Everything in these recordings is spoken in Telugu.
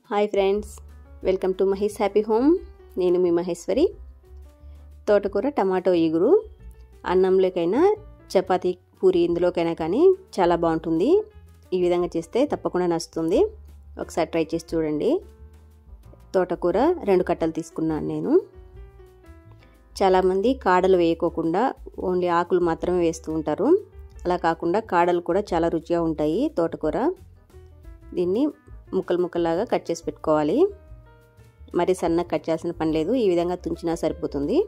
hi friends welcome to Mahesh happy home నేను మీ మహేశ్వరి తోటకూర టమాటో ఇగురు అన్నంలోకైనా చపాతీ పూరి ఇందులోకైనా కానీ చాలా బాగుంటుంది ఈ విధంగా చేస్తే తప్పకుండా నచ్చుతుంది ఒకసారి ట్రై చేసి చూడండి తోటకూర రెండు కట్టలు తీసుకున్నాను నేను చాలామంది కాడలు వేయకోకుండా ఓన్లీ ఆకులు మాత్రమే వేస్తూ ఉంటారు అలా కాకుండా కాడలు కూడా చాలా రుచిగా ఉంటాయి తోటకూర దీన్ని ముక్కలు ముక్కలాగా కట్ చేసి పెట్టుకోవాలి మరి సన్నగా కట్ చేయాల్సిన పని లేదు ఈ విధంగా తుంచినా సరిపోతుంది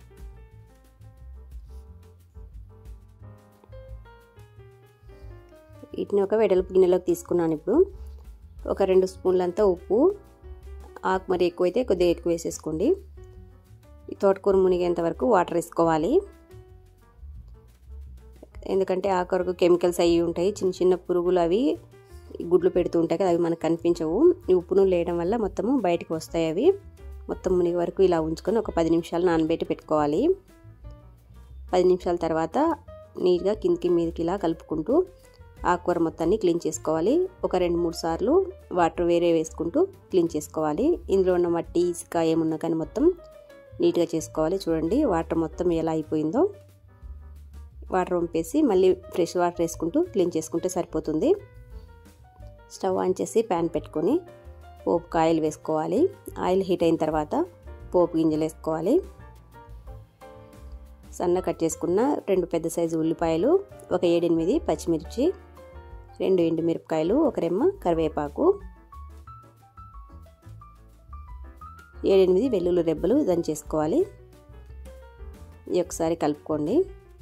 వీటిని ఒక వెడల్పు గిన్నెలోకి తీసుకున్నాను ఇప్పుడు ఒక రెండు స్పూన్లంతా ఉప్పు ఆకు మరి ఎక్కువైతే కొద్దిగా ఎక్కువ వేసేసుకోండి ఈ తోటకూర మునిగేంత వరకు వాటర్ వేసుకోవాలి ఎందుకంటే ఆకురకు కెమికల్స్ అవి ఉంటాయి చిన్న చిన్న పురుగులు అవి గుడ్లు పెడుతూ ఉంటాయి కదా అవి మనకు కనిపించవు ఈ ఉప్పును లేయడం వల్ల మొత్తము బయటకు వస్తాయి అవి మొత్తం మునిగి వరకు ఇలా ఉంచుకొని ఒక పది నిమిషాలు నానబెట్టి పెట్టుకోవాలి పది నిమిషాల తర్వాత నీట్గా కిందికి మీదకి ఇలా కలుపుకుంటూ ఆకుకూర మొత్తాన్ని క్లీన్ చేసుకోవాలి ఒక రెండు మూడు సార్లు వాటర్ వేరే వేసుకుంటూ క్లీన్ చేసుకోవాలి ఇందులో ఉన్న మట్టి ఇసుక ఏమున్నా కానీ మొత్తం నీట్గా చేసుకోవాలి చూడండి వాటర్ మొత్తం ఎలా అయిపోయిందో వాటర్ వంపేసి మళ్ళీ ఫ్రెష్ వాటర్ వేసుకుంటూ క్లీన్ చేసుకుంటే సరిపోతుంది స్టవ్ ఆన్ చేసి ప్యాన్ పెట్టుకొని పోపుకి ఆయిల్ వేసుకోవాలి ఆయిల్ హీట్ అయిన తర్వాత పోపు గింజలు వేసుకోవాలి సన్న కట్ చేసుకున్న రెండు పెద్ద సైజు ఉల్లిపాయలు ఒక ఏడెనిమిది పచ్చిమిర్చి రెండు ఎండుమిరపకాయలు ఒక రెమ్మ కరివేపాకు ఏడెనిమిది వెల్లుల్లి రెబ్బలు దంచేసుకోవాలి ఇది ఒకసారి కలుపుకోండి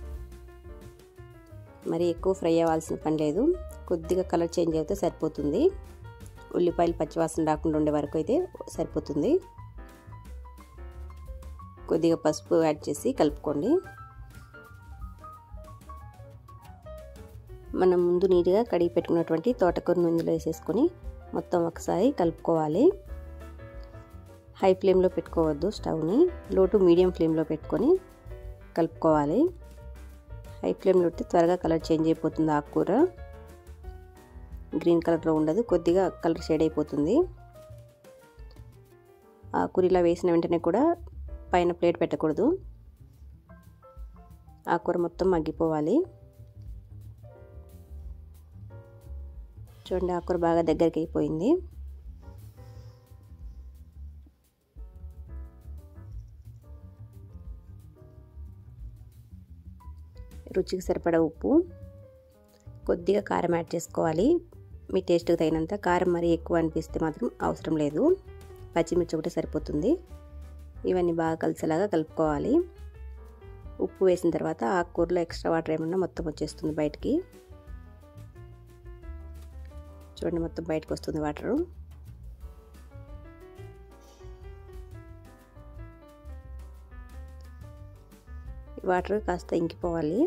మరి ఎక్కువ ఫ్రై అవ్వాల్సిన పని లేదు కొద్దిగా కలర్ చేంజ్ అయితే సరిపోతుంది ఉల్లిపాయలు పచ్చివాసన రాకుండా ఉండే వరకు అయితే సరిపోతుంది కొద్దిగా పసుపు యాడ్ చేసి కలుపుకోండి మనం ముందు నీట్గా కడిగి పెట్టుకున్నటువంటి తోటకూర నుండిలో వేసేసుకొని మొత్తం ఒకసారి కలుపుకోవాలి హై ఫ్లేమ్లో పెట్టుకోవద్దు స్టవ్ని లో టు మీడియం ఫ్లేమ్లో పెట్టుకొని కలుపుకోవాలి హై ఫ్లేమ్లో పెడితే త్వరగా కలర్ చేంజ్ అయిపోతుంది ఆకుకూర గ్రీన్ కలర్లో ఉండదు కొద్దిగా కలర్ షేడ్ అయిపోతుంది ఆకుకూర ఇలా వేసిన వెంటనే కూడా పైన ప్లేట్ పెట్టకూడదు ఆకుకూర మొత్తం మగ్గిపోవాలి చూడండి ఆకుకూర బాగా దగ్గరికి అయిపోయింది రుచికి సరిపడా ఉప్పు కొద్దిగా కారం యాడ్ చేసుకోవాలి మీ టేస్ట్కి తగినంత కారం మరీ ఎక్కువ అనిపిస్తే మాత్రం అవసరం లేదు పచ్చిమిర్చి ఒకటి సరిపోతుంది ఇవన్నీ బాగా కలిసేలాగా కలుపుకోవాలి ఉప్పు వేసిన తర్వాత ఆకుకూరలో ఎక్స్ట్రా వాటర్ ఏమన్నా మొత్తం వచ్చేస్తుంది బయటికి చూడండి మొత్తం బయటకు వస్తుంది వాటరు వాటర్ కాస్త ఇంకిపోవాలి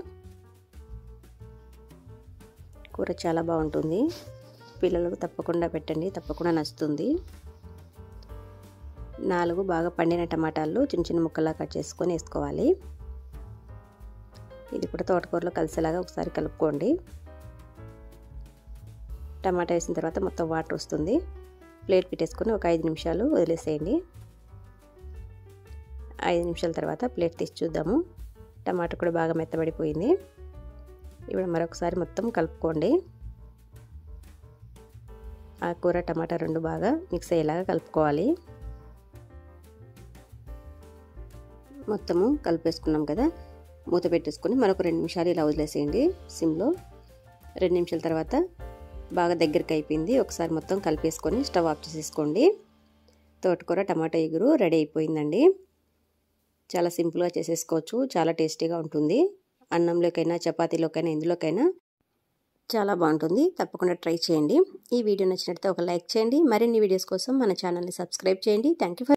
కూర చాలా బాగుంటుంది పిల్లలకు తప్పకుండా పెట్టండి తప్పకుండా నచ్చుతుంది నాలుగు బాగా పండిన టమాటాలు చిన్న చిన్న ముక్కలా కట్ చేసుకొని వేసుకోవాలి ఇది కూడా తోటకూరలో కలిసేలాగా ఒకసారి కలుపుకోండి టమాటా వేసిన తర్వాత మొత్తం వాటర్ వస్తుంది ప్లేట్ పెట్టేసుకొని ఒక ఐదు నిమిషాలు వదిలేసేయండి ఐదు నిమిషాల తర్వాత ప్లేట్ తీసి చూద్దాము టమాటా కూడా బాగా మెత్తబడిపోయింది ఇప్పుడు మరొకసారి మొత్తం కలుపుకోండి ఆ కూర టమాటా రెండు బాగా మిక్స్ అయ్యేలాగా కలుపుకోవాలి మొత్తము కలిపేసుకున్నాం కదా మూత పెట్టేసుకొని మరొక రెండు నిమిషాలు ఇలా వదిలేసేయండి సిమ్లో రెండు నిమిషాల తర్వాత బాగా దగ్గరికి అయిపోయింది ఒకసారి మొత్తం కలిపేసుకొని స్టవ్ ఆఫ్ చేసేసుకోండి తోటకూర టమాటా ఎగురు రెడీ అయిపోయిందండి చాలా సింపుల్గా చేసేసుకోవచ్చు చాలా టేస్టీగా ఉంటుంది అన్నంలోకైనా చపాతీలోకైనా ఎందులోకైనా చాలా బాగుంటుంది తప్పకుండా ట్రై చేయండి ఈ వీడియో నచ్చినట్లయితే ఒక లైక్ చేయండి మరిన్ని వీడియోస్ కోసం మన ఛానల్ని సబ్స్క్రైబ్ చేయండి థ్యాంక్ యూ ఫర్